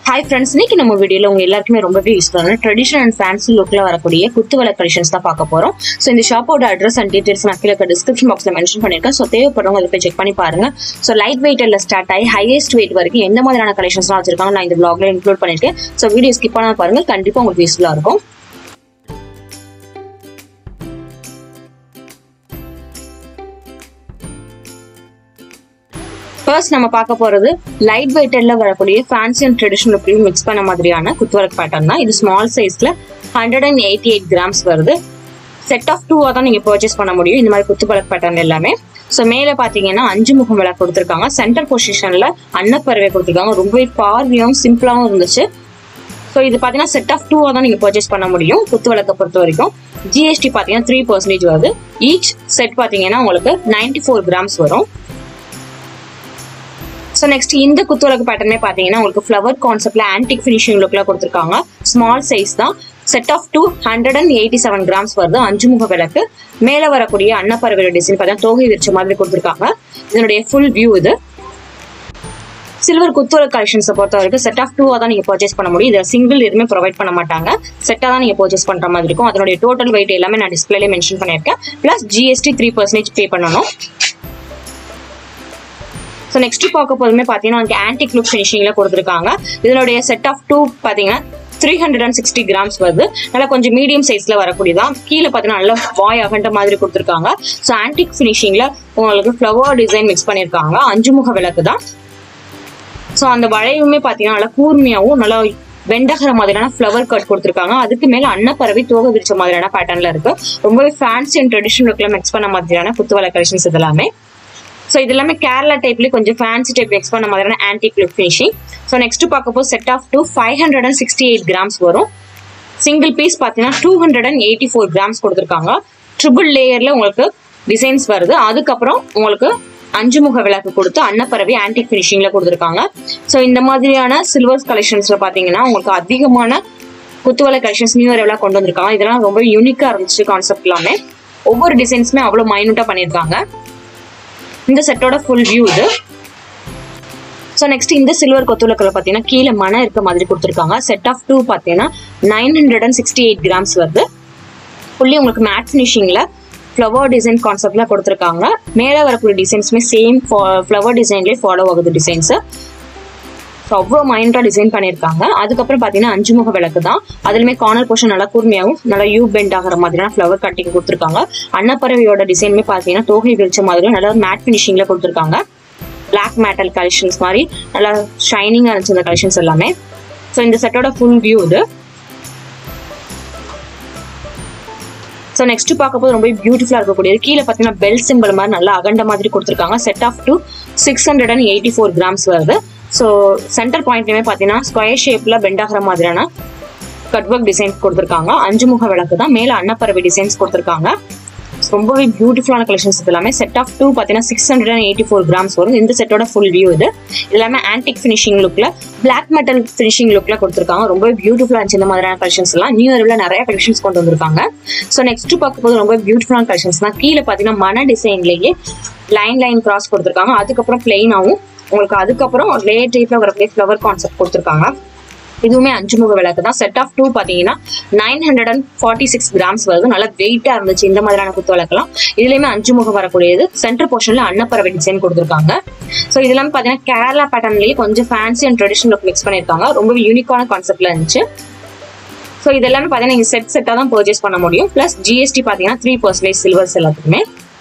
hi friends இன்னைக்கு நம்ம வீடியோவில் உங்க எல்லாருக்குமே ரொம்பவே யூஸ்ஃபுல்லான ட்ரெடிஷனல் அண்ட் ஃபேன்சி லுக்கில் வரக்கூடிய குத்து வலை கலெக்ஷன்ஸ் தான் பார்க்க போகிறோம் ஸோ இந்த ஷாப்போட அட்ரஸ் அண்ட் டீட்டெயில்ஸ் நான் கீழே டிஸ்கிரிப்ஷன் பாக்ஸில் மென்ஷன் பண்ணியிருக்கேன் ஸோ தேவைப்படுறவங்க அதை போய் செக் பண்ணி பாருங்க ஸோ லைட் வெயிட்டில் ஸ்டார்ட் ஆகி ஹையஸ்ட் வெயிட் வரைக்கும் எந்த மாதிரியான கலெக்ஷன்ஸ்லாம் வச்சிருக்காங்க நான் இந்த vlogல இன்க்ளூட் பண்ணியிருக்கேன் ஸோ வீடியோ ஸ்கிப் பண்ணாம பாருங்க கண்டிப்பாக உங்களுக்கு யூஸ்ஃபுல்லாக இருக்கும் ஃபர்ஸ்ட் நம்ம பார்க்க போறது லைட் வெயிட்டர்ல வரக்கூடிய ஃபேன்சி அண்ட் ட்ரெடிஷனல் லுக்கையும் மிக்ஸ் பண்ண மாதிரியான குத்துவரக் பேட்டர்ன் தான் இது ஸ்மால் சைஸ்ல hundred and eighty eight grams வருது செட் ஆஃப் டூவா தான் நீங்க பர்ச்சேஸ் பண்ண முடியும் இந்த மாதிரி குத்துப்பழக் பேட்டர்ன் எல்லாமே ஸோ மேலே பார்த்தீங்கன்னா அஞ்சு முகம் விளக்கு கொடுத்துருக்காங்க சென்டர் பொசிஷன்ல அன்னப்பறவை கொடுத்துருக்காங்க ரொம்பவே பார்வையும் சிம்பிளாகவும் இருந்துச்சு ஸோ இது பார்த்தீங்கன்னா செட் ஆஃப் டூவாக தான் நீங்கள் பர்ச்சேஸ் பண்ண முடியும் குத்து விளக்கை பொறுத்த வரைக்கும் ஜிஎஸ்டி பார்த்தீங்கன்னா த்ரீ பர்சன்டேஜ் வருது ஈச் செட் பார்த்தீங்கன்னா உங்களுக்கு நைன்டி ஃபோர் கிராம்ஸ் வரும் ஸோ நெக்ஸ்ட் இந்த குத்துவிளக்கு பேட்டர்னே பார்த்தீங்கன்னா உங்களுக்கு ஃப்ளவர் கான்செப்ட்ல ஆன்டிக் ஃபினிஷிங் லுக்ல கொடுத்துருக்காங்க ஸ்மால் சைஸ் தான் set of two hundred and eighty seven grams வருது அஞ்சு முக விளக்கு மேலே வரக்கூடிய அன்னப்பறவை டிசைன் பார்த்தீங்கன்னா தோகை விரிச்ச மாதிரி கொடுத்துருக்காங்க இதனுடைய ஃபுல் வியூ இது சில்வர் குத்துவிளக்கு கலெக்ஷன்ஸை பொறுத்த வரைக்கும் செட் ஆஃப் டூவாக தான் நீங்கள் பர்ச்சேஸ் பண்ண முடியும் இதில் சிங்கிள் எதுவுமே ப்ரொவைட் பண்ண மாட்டாங்க செட்டாக தான் நீங்கள் பர்ச்சேஸ் பண்ணுற மாதிரி இருக்கும் அதனுடைய டோட்டல் வெயிட் எல்லாமே நான் டிஸ்பிளேலே மென்ஷன் பண்ணியிருக்கேன் plus GST three percentage pay பண்ணணும் ஸோ நெக்ஸ்ட் பார்க்க போதுமே பார்த்தீங்கன்னா உங்களுக்கு ஆன்டிக் லுக் ஃபினிஷிங்கில் கொடுத்துருக்காங்க இதனுடைய செட் ஆஃப் டூ பார்த்தீங்கன்னா three hundred and sixty grams வருது நல்லா கொஞ்சம் மீடியம் சைஸில் வரக்கூடியதான் கீழே பார்த்தீங்கன்னா நல்லா வாய் அகண்ட மாதிரி கொடுத்துருக்காங்க ஸோ ஆன்டிக் ஃபினிஷிங்கில் உங்களுக்கு ஃப்ளவர் டிசைன் மிக்ஸ் பண்ணியிருக்காங்க அஞ்சு முக விளக்கு தான் ஸோ அந்த வளைவுமே பார்த்தீங்கன்னா நல்லா கூர்மையாகவும் நல்லா வெண்டகர மாதிரியான ஃப்ளவர் கட் கொடுத்துருக்காங்க அதுக்கு மேல அன்னப்பறவை தோகை விரிச்ச மாதிரியான பேட்டர்ன்ல இருக்கு ரொம்பவே ஃபேன்சி அண்ட் ட்ரெடிஷனல் லுக்ல மிக்ஸ் பண்ண மாதிரியான குத்துவலை கலெக்ஷன்ஸ் இதெல்லாமே ஸோ இது எல்லாமே கேரளா டைப்லேயே கொஞ்சம் ஃபேன்சி டைப் மிக்ஸ் பண்ண மாதிரியான antique look finishing so next பார்க்க போது set of two five hundred and sixty eight grams வரும் சிங்கிள் பீஸ் பார்த்தீங்கன்னா two hundred and eighty four grams கொடுத்துருக்காங்க ட்ரிபிள் லேயர்ல உங்களுக்கு டிசைன்ஸ் வருது அதுக்கப்புறம் உங்களுக்கு அஞ்சு முக விளக்கு கொடுத்து அன்னப்பறவை ஆன்டிக் ஃபினிஷிங்ல கொடுத்துருக்காங்க ஸோ இந்த மாதிரியான சில்வர் கலெக்ஷன்ஸ்ல பார்த்தீங்கன்னா உங்களுக்கு அதிகமான குத்துவலை கலெக்ஷன்ஸ் நியூ இயர் கொண்டு வந்திருக்காங்க இதெல்லாம் ரொம்ப யூனிக்கா இருந்துச்சு கான்செப்ட் எல்லாமே ஒவ்வொரு டிசைன்ஸுமே அவ்வளோ மைனூட்டா பண்ணியிருக்காங்க இந்த செட்டோட ஃபுல் வியூ இது ஸோ நெக்ஸ்ட் இந்த சில்வர் கொத்துலக்கில் பார்த்தீங்கன்னா கீழே மனம் இருக்க மாதிரி கொடுத்துருக்காங்க செட் ஆஃப் டூ பார்த்தீங்கன்னா nine hundred and sixty eight grams வருது ஃபுல்லி உங்களுக்கு மேட் ஃபினிஷிங்கில் ஃப்ளவர் டிசைன் கான்செப்ட்லாம் கொடுத்துருக்காங்க மேலே வரக்கூடிய டிசைன்ஸுமே சேம் ஃப்ளவர் டிசைன்லேயே ஃபாலோ ஆகுது டிசைன்ஸு ஸோ அவ்வளோ மைண்டாக டிசைன் பண்ணியிருக்காங்க அதுக்கப்புறம் பார்த்தீங்கன்னா அஞ்சு முக விளக்கு தான் அதுலேயுமே கார்னர் போர்ஷன் நல்லா கூர்மையாகவும் நல்லா யூ பெண்ட் ஆகிற மாதிரியான ஃப்ளவர் கட்டிங் கொடுத்துருக்காங்க அன்னப்பறவையோட டிசைனுமே பார்த்தீங்கன்னா தோகை விரிச்ச மாதிரி நல்லா மேட் ஃபினிஷிங்கில் கொடுத்துருக்காங்க பிளாக் மேட்டல் கலெக்ஷன்ஸ் மாதிரி நல்லா ஷைனிங்காக இருந்துச்சு இந்த கலெக்ஷன்ஸ் எல்லாமே ஸோ இந்த செட்டோட ஃபுல் வியூ இது ஸோ நெக்ஸ்ட் பார்க்க போது ரொம்ப பியூட்டிஃபுல்லாக இருக்கக்கூடியது கீழே பார்த்தீங்கன்னா பெல் சிம்பிள் மாதிரி நல்லா அகண்ட மாதிரி கொடுத்துருக்காங்க set of two six hundred and eighty four grams வருது ஸோ சென்டர் பாயிண்ட்லையுமே பார்த்தீங்கன்னா ஸ்கொயர் ஷேப்பில் பெண்ட் ஆகிற மாதிரியான கட் ஒர்க் டிசைன்ஸ் கொடுத்துருக்காங்க அஞ்சு முக விளக்கு தான் மேலே அன்னப்பறவை டிசைன்ஸ் கொடுத்துருக்காங்க ரொம்பவே பியூட்டிஃபுல்லான கலெக்ஷன்ஸ் இது எல்லாமே செட் ஆஃப் டூ பார்த்தீங்கன்னா six hundred and eighty four grams வரும் இந்த செட்டோட ஃபுல் வியூ இது இது எல்லாமே ஆன்டிக் ஃபினிஷிங் லுக்கில் பிளாக் மெட்டல் ஃபினிஷிங் லுக்கில் கொடுத்துருக்காங்க ரொம்ப பியூட்டிஃபுல்லாக இருந்துச்சு இந்த மாதிரியான கலெக்ஷன்ஸ் எல்லாம் நியூ இயர்ல நிறைய கலெக்ஷன்ஸ் கொண்டு வந்திருக்காங்க ஸோ நெக்ஸ்ட் பார்க்கும்போது ரொம்ப பியூட்டிஃபுல்லான கலெக்ஷன்ஸ் தான் கீழே பார்த்தீங்கன்னா மன டிசைன்லேயே லைன் லைன் கிராஸ் கொடுத்துருக்காங்க அதுக்கப்புறம் பிளெயினாகவும் உங்களுக்கு அதுக்கப்புறம் லேயர் டைப்ல வரக்கூடிய ஃப்ளவர் கான்செப்ட் கொடுத்துருக்காங்க இதுவுமே அஞ்சு முக விளக்கு தான் செட் ஆஃப் டூ பார்த்தீங்கன்னா nine hundred and forty six grams வருது நல்லா வெயிட்டாக இருந்துச்சு இந்த மாதிரியான குத்து விளக்கெல்லாம் இதுலேயுமே அஞ்சு முகம் வரக்கூடியது சென்டர் போர்ஷனில் அன்னப்பறவை டிசைன் கொடுத்துருக்காங்க ஸோ இது எல்லாமே பார்த்தீங்கன்னா கேரளா பேட்டர்ன்லேயே கொஞ்சம் fancy and traditional look mix பண்ணியிருக்காங்க ரொம்ப யூனிக்கான கான்செப்ட்ல இருந்துச்சு ஸோ இது எல்லாமே பார்த்தீங்கன்னா நீங்கள் செட் செட்டாக தான் பர்ச்சேஸ் பண்ண முடியும் ப்ளஸ் ஜிஎஸ்டி பார்த்தீங்கன்னா த்ரீ பர்சன்டேஜ் சில்வர்ஸ் எல்லாத்துக்குமே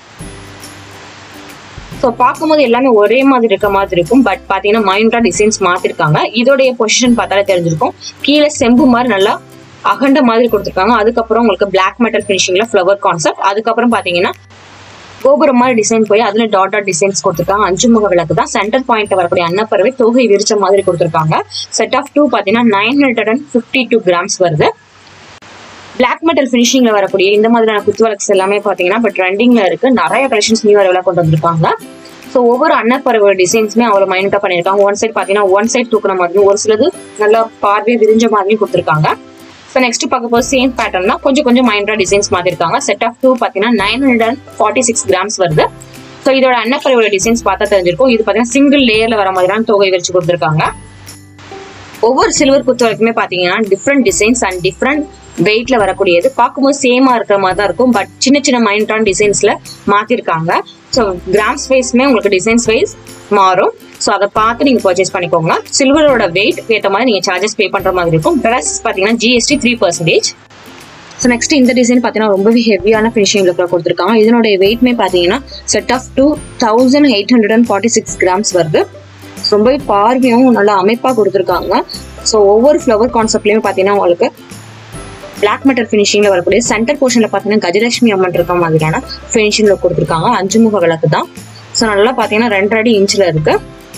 ஸோ பார்க்கும்போது எல்லாமே ஒரே மாதிரி இருக்க மாதிரி இருக்கும் பட் பார்த்தீங்கன்னா மைண்டா டிசைன்ஸ் மாத்திருக்காங்க இதோடைய பொசிஷன் பார்த்தாலே தெரிஞ்சிருக்கும் கீழே செம்பு மாதிரி நல்லா அகண்ட மாதிரி கொடுத்துருக்காங்க அதுக்கப்புறம் உங்களுக்கு பிளாக் மெட்டல் ஃபினிஷிங்ல ஃப்ளவர் கான்செப்ட் அதுக்கப்புறம் பார்த்தீங்கன்னா கோபுரம் மாதிரி டிசைன் போய் அதுல டாட் டாட் டிசைன்ஸ் கொடுத்துருக்காங்க அஞ்சு முக விளக்கு தான் சென்டர் பாயிண்ட் வரக்கூடிய அன்னப்பறவை தொகை விரிச்ச மாதிரி கொடுத்துருக்காங்க செட் ஆஃப் டூ பார்த்தீங்கன்னா nine hundred and fifty two grams வருது பிளாக் மெட்டல் ஃபினிஷிங்ல வரக்கூடிய இந்த மாதிரியான குத்து வழக்ஸ் எல்லாமே பார்த்தீங்கன்னா இப்போ ட்ரெண்டிங்ல இருக்கு நிறைய கலெக்ஷன்ஸ் நியூ வரவில கொண்டு வந்திருக்காங்க ஸோ ஒவ்வொரு அன்னப்பறவை டிசைன்ஸுமே அவ்வளோ மைனூட்டாக பண்ணியிருக்காங்க ஒன் சைட் பார்த்தீங்கன்னா ஒன் சைட் தூக்குன மாதிரியும் ஒரு சிலது நல்லா பார்வை விரிஞ்ச மாதிரியும் கொடுத்துருக்காங்க ஸோ நெக்ஸ்ட் பார்க்க போது சேம் பேட்டர்னா கொஞ்சம் கொஞ்சம் மைண்டா டிசைன்ஸ் மாத்திருக்காங்க செட் ஆஃப் டூ பார்த்தீங்கன்னா nine hundred and forty six grams வருது ஸோ இதோட அன்னப்பறவையோட டிசைன்ஸ் பார்த்தா தெரிஞ்சிருக்கும் இது பார்த்தீங்கன்னா சிங்கிள் லேயர்ல வர மாதிரியான தொகை வச்சு கொடுத்துருக்காங்க ஒவ்வொரு சில்வர் குத்து வரைக்குமே பாத்தீங்கன்னா டிஃப்ரெண்ட் டிசைன்ஸ் அண்ட் டிஃப்ரெண்ட் வெயிட்ல வரக்கூடியது பார்க்கும்போது சேமா இருக்கிற மாதிரி தான் இருக்கும் பட் சின்ன சின்ன மைனட்டான டிசைன்ஸ்ல மாத்திருக்காங்க ஸோ கிராம்ஸ் வைஸ்மே உங்களுக்கு டிசைன்ஸ் வைஸ் மாறும் ஸோ அதை பார்த்து நீங்க பர்ச்சேஸ் பண்ணிக்கோங்க சில்வரோட வெயிட் ஏற்ற மாதிரி நீங்க சார்ஜஸ் பே பண்ற மாதிரி இருக்கும் ட்ரெஸ் பாத்தீங்கன்னா GST three percentage so next இந்த டிசைன் பார்த்தீங்கன்னா ரொம்பவே ஹெவியான ஃபினிஷிங் லுக்கில் கொடுத்துருக்காங்க இதனுடைய வெயிட்மே பார்த்தீங்கன்னா set of two thousand eight hundred and forty six grams வருது ரொம்பவே பார்வையும் நல்லா அமைப்பாக கொடுத்துருக்காங்க ஸோ ஒவ்வொரு ஃப்ளவர் கான்செப்ட்லையுமே பார்த்தீங்கன்னா உங்களுக்கு பிளாக் மெட்டல் ஃபினிஷிங்கில் வரக்கூடிய சென்டர் போர்ஷனில் பார்த்தீங்கன்னா கஜலட்சுமி அம்மன் இருக்க மாதிரியான ஃபினிஷிங்கில் கொடுத்துருக்காங்க அஞ்சு முக விளக்கு தான் ஸோ நல்லா பார்த்தீங்கன்னா ரெண்டரை அடி இன்ச்சில் இருக்கு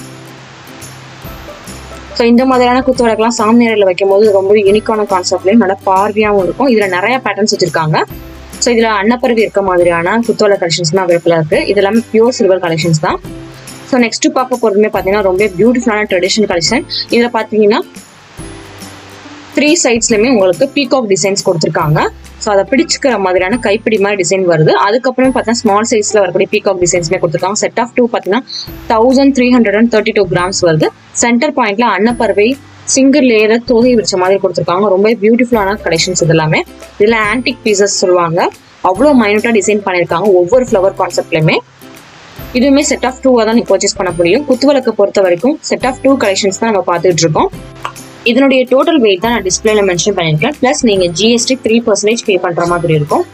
ஸோ இந்த மாதிரியான குத்து விளக்கெல்லாம் சாமியாரில் வைக்கும் போது ரொம்ப யூனிக்கான கான்செப்ட்லையும் நல்லா பார்வையாகவும் இருக்கும் இதில் நிறைய பேட்டர்ன்ஸ் வச்சிருக்காங்க ஸோ இதில் அன்னப்பறவை இருக்க மாதிரியான குத்துவலை கலெக்ஷன்ஸ் தான் அவைலபிளாக இருக்கு இது எல்லாமே பியூர் சில்வர் கலெக்ஷன்ஸ் தான் ஸோ நெக்ஸ்ட் பார்க்க போகிறதுமே பார்த்தீங்கன்னா ரொம்ப பியூட்டிஃபுல்லான ட்ரெடிஷனல் கலெக்ஷன் இதில் பார்த்தீங்கன்னா த்ரீ சைட்ஸ்லையுமே உங்களுக்கு பீகாக் டிசைன்ஸ் கொடுத்துருக்காங்க ஸோ அதை பிடிச்சிக்கிற மாதிரியான கைப்பிடி மாதிரி டிசைன் வருது அதுக்கப்புறம் பார்த்தீங்கன்னா ஸ்மால் சைஸில் வரக்கூடிய பீகாக் டிசைன்ஸ்மே கொடுத்துருக்காங்க செட் ஆஃப் டூ பார்த்தீங்கன்னா thousand three hundred and thirty two grams வருது சென்டர் பாயிண்ட்ல அன்னப்பறவை சிங்கிள் லேயர் தோகை வச்ச மாதிரி கொடுத்துருக்காங்க ரொம்ப பியூட்டிஃபுல்லான கலெக்ஷன்ஸ் இது எல்லாமே இதில் ஆன்டிக் பீசஸ் சொல்லுவாங்க அவ்வளோ மைனூட்டாக டிசைன் பண்ணியிருக்காங்க ஒவ்வொரு ஃப்ளவர் கான்செப்ட்லையுமே இதுவுமே செட் ஆஃப் டூவாக தான் நீ பர்ச்சேஸ் பண்ண முடியும் குத்துவிளக்கு பொறுத்த வரைக்கும் செட் ஆஃப் டூ கலெக்ஷன்ஸ் தான் நம்ம பார்த்துட்டு இருக்கோம் இதனுடைய டோட்டல் வெயிட் தான் நான் டிஸ்பிளேல மென்ஷன் பண்ணியிருக்கேன் ப்ளஸ் நீங்கள் ஜிஎஸ்டி த்ரீ பர்சன்டேஜ் பே பண்ணுற மாதிரி இருக்கும்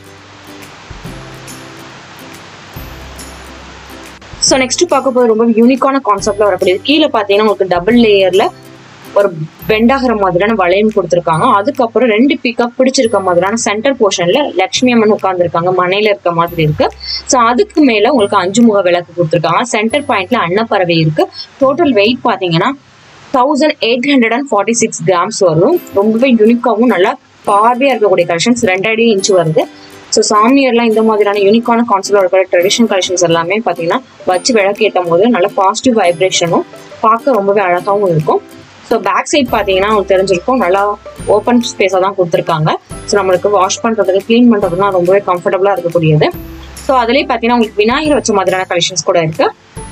ஸோ நெக்ஸ்ட் பார்க்க போது ரொம்ப யூனிக்கான கான்செப்ட்ல வரக்கூடியது கீழே பார்த்தீங்கன்னா உங்களுக்கு டபுள் லேயர்ல ஒரு பெண்ட் ஆகிற மாதிரியான வளையம் கொடுத்துருக்காங்க அதுக்கப்புறம் ரெண்டு பீக்காக பிடிச்சிருக்க மாதிரியான சென்டர் போர்ஷன்ல லக்ஷ்மி அம்மன் உட்காந்துருக்காங்க மனையில இருக்க மாதிரி இருக்கு ஸோ அதுக்கு மேல உங்களுக்கு அஞ்சு முக விளக்கு கொடுத்துருக்காங்க சென்டர் பாயிண்ட்ல அன்னப்பறவை இருக்கு டோட்டல் வெயிட் பார்த்தீங்கன்னா thousand eight hundred and forty six grams வரும் ரொம்பவே யூனிக்காகவும் நல்லா பார்வையாக இருக்கக்கூடிய கலெக்ஷன்ஸ் ரெண்டடி இன்ச் வருது ஸோ சாமியார்லாம் இந்த மாதிரியான யூனிக்கான கான்செப்ட் இருக்கிற ட்ரெடிஷனல் கலெக்ஷன்ஸ் எல்லாமே பார்த்தீங்கன்னா வச்சு விளக்கு ஏற்றும் போது நல்ல பாசிட்டிவ் வைப்ரேஷனும் பார்க்க ரொம்பவே அழகாகவும் இருக்கும் ஸோ பேக் சைட் பார்த்தீங்கன்னா உங்களுக்கு தெரிஞ்சிருக்கும் நல்லா ஓப்பன் ஸ்பேஸாக தான் கொடுத்துருக்காங்க ஸோ நம்மளுக்கு வாஷ் பண்ணுறதுக்கு க்ளீன் பண்ணுறதுலாம் ரொம்பவே கம்ஃபர்டபுளாக இருக்கக்கூடியது ஸோ அதுலேயே பார்த்தீங்கன்னா உங்களுக்கு விநாயகர் வச்ச மாதிரியான கலெக்ஷன்ஸ் கூட இருக்கு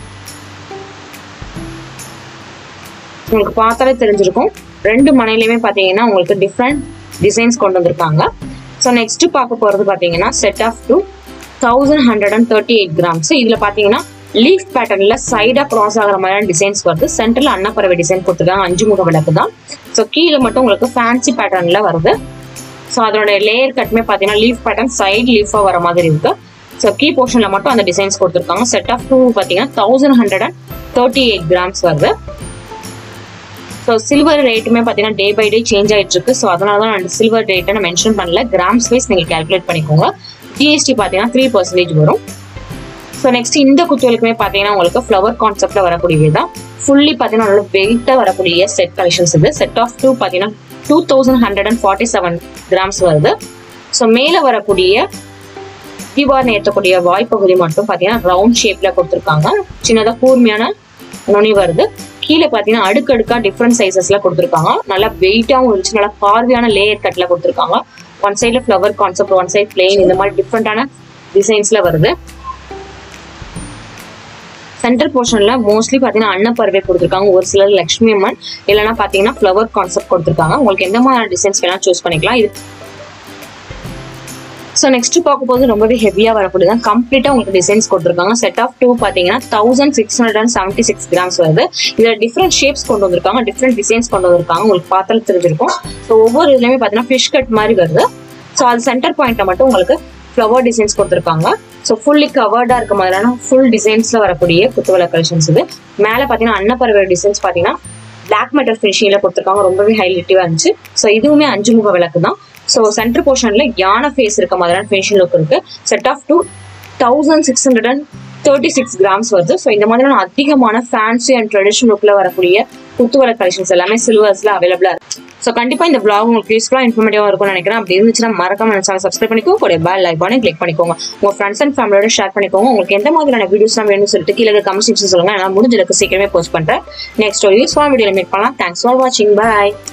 உங்களுக்கு பார்த்தாலே தெரிஞ்சிருக்கும் ரெண்டு மனையிலையுமே பார்த்தீங்கன்னா உங்களுக்கு டிஃப்ரெண்ட் டிசைன்ஸ் கொண்டு வந்திருக்காங்க ஸோ நெக்ஸ்ட் பார்க்க போகிறது பார்த்தீங்கன்னா set of two thousand hundred and thirty eight grams இதில் பார்த்தீங்கன்னா லீஃப் பேட்டர்னில் சைடாக க்ராஸ் ஆகிற மாதிரியான டிசைன்ஸ் வருது சென்டரில் அன்னப்பறவை டிசைன் கொடுத்துருக்காங்க அஞ்சு முக விளக்கு தான் ஸோ கீழே மட்டும் உங்களுக்கு ஃபேன்சி பேட்டர்னில் வருது ஸோ அதோட லேயர் கட்டுமே பார்த்தீங்கன்னா லீஃப் பேட்டர்ன் சைடு லீஃபாக வர மாதிரி இருக்கு ஸோ கீ போர்ஷனில் மட்டும் அந்த டிசைன்ஸ் கொடுத்துருக்காங்க செட் ஆஃப் டூ பார்த்தீங்கன்னா thousand hundred and thirty eight grams வருது ஸோ சில்வர் ரேட்டுமே பார்த்தீங்கன்னா டே பை டே சேஞ்ச் ஆகிட்டு இருக்கு ஸோ அதனால தான் நான் சில்வர் ரேட்டை நான் மென்ஷன் பண்ணல கிராம்ஸ் வைஸ் நீங்கள் கேல்குலேட் பண்ணிக்கோங்க ஜிஎஸ்டி பார்த்தீங்கன்னா த்ரீ பர்சன்டேஜ் வரும் ஸோ நெக்ஸ்ட் இந்த குத்துவலுக்குமே பார்த்தீங்கன்னா உங்களுக்கு ஃப்ளவர் கான்செப்ட்ல வரக்கூடியது தான் ஃபுல்லி பார்த்தீங்கன்னா நல்ல வெயிட்டாக வரக்கூடிய செட் கலெக்ஷன்ஸ் இது செட் ஆஃப் டூ பார்த்தீங்கன்னா two thousand hundred and forty seven grams வருது ஸோ மேலே வரக்கூடிய தீபாவளி ஏற்றக்கூடிய வாய்ப்பகுதி மட்டும் பார்த்தீங்கன்னா ரவுண்ட் ஷேப்ல கொடுத்துருக்காங்க சின்னதாக கூர்மையான நுனி வருது கீழே பார்த்தீங்கன்னா அடுக்கடுக்கா டிஃப்ரெண்ட் சைசஸ்ல கொடுத்துருக்காங்க நல்லா வெயிட்டாகவும் இருந்துச்சு நல்லா பார்வையான லேயர் கட்ல கொடுத்துருக்காங்க ஒன் சைடில் flower concept one side plain இந்த மாதிரி டிஃப்ரெண்டான டிசைன்ஸ்ல வருது சென்ட்ரல் போர்ஷன்ல மோஸ்ட்லி பார்த்தீங்கன்னா அன்னப்பறவை கொடுத்துருக்காங்க ஒரு சிலர் லக்ஷ்மி அம்மன் இல்லைன்னா பார்த்தீங்கன்னா ஃப்ளவர் கான்செப்ட் கொடுத்துருக்காங்க உங்களுக்கு எந்த மாதிரியான டிசைன்ஸ் வேணாலும் சூஸ் பண்ணிக்கலாம் இது ஸோ நெக்ஸ்ட் பார்க்க போது ரொம்பவே ஹெவியாக வரக்கூடியதான் கம்ப்ளீட்டாக உங்களுக்கு டிசைன்ஸ் கொடுத்துருக்காங்க செட் ஆஃப் டூ பார்த்தீங்கன்னா thousand six hundred and seventy six grams வருது இதில் டிஃப்ரெண்ட் ஷேப்ஸ் கொண்டு வந்திருக்காங்க டிஃப்ரெண்ட் டிசைன்ஸ் கொண்டு வந்திருக்காங்க உங்களுக்கு பார்த்தாலும் தெரிஞ்சிருக்கும் ஸோ ஒவ்வொரு இதுலையுமே பார்த்தீங்கன்னா ஃபிஷ் கட் மாதிரி வருது ஸோ அது சென்டர் பாயிண்ட்ல மட்டும் உங்களுக்கு ஃப்ளவர் டிசைன்ஸ் கொடுத்துருக்காங்க ஸோ ஃபுல்லி கவர்டாக இருக்க மாதிரியான ஃபுல் டிசைன்ஸில் வரக்கூடிய குத்துவலை கலெக்ஷன்ஸ் இது மேலே பார்த்தீங்கன்னா அன்னப்பறவை டிசைன்ஸ் பார்த்தீங்கன்னா பிளாக் மெட்டல் ஃபினிஷிங்கில் கொடுத்துருக்காங்க ரொம்பவே ஹைலைட்டிவாக இருந்துச்சு ஸோ இதுவுமே அஞ்சு முக விளக்கு தான் ஸோ சென்டர் போர்ஷன்ல யானை ஃபேஸ் இருக்க மாதிரியான ஃபினிஷிங் லுக் இருக்கு set of two thousand six hundred and thirty six grams வருது ஸோ இந்த மாதிரியான அதிகமான ஃபேன்சி அண்ட் ட்ரெடிஷனல் லுக்ல வரக்கூடிய குத்துவர கலெக்ஷன்ஸ் எல்லாமே சில்வர்ஸ்ல அவைலபிளா இருக்கு ஸோ கண்டிப்பா இந்த vlog உங்களுக்கு யூஸ்ஃபுல்லா இன்ஃபர்மேட்டிவா இருக்கும்னு நினைக்கிறேன் அப்படி இருந்துச்சுன்னா மறக்காம நம்ம சேனல் சப்ஸ்கிரைப் பண்ணிக்கோங்க கூட பெல் ஐக்கானே கிளிக் பண்ணிக்கோங்க உங்க ஃப்ரெண்ட்ஸ் அண்ட் ஃபேமிலியோட ஷேர் பண்ணிக்கோங்க உங்களுக்கு எந்த மாதிரியான வீடியோஸ்லாம் வேணும்னு சொல்லிட்டு கீழே கமெண்ட் செக்ஷன் சொல்லுங்க நான் முடிஞ்ச அளவுக்கு சீக்கிரமே போஸ்ட் பண்றேன் நெக்ஸ்ட் ஒரு யூஸ்ஃபுல்லான வீடியோ மீட் பண்ணலாம் தேங்க்ஸ் ஃபார் வாட்சிங் பாய்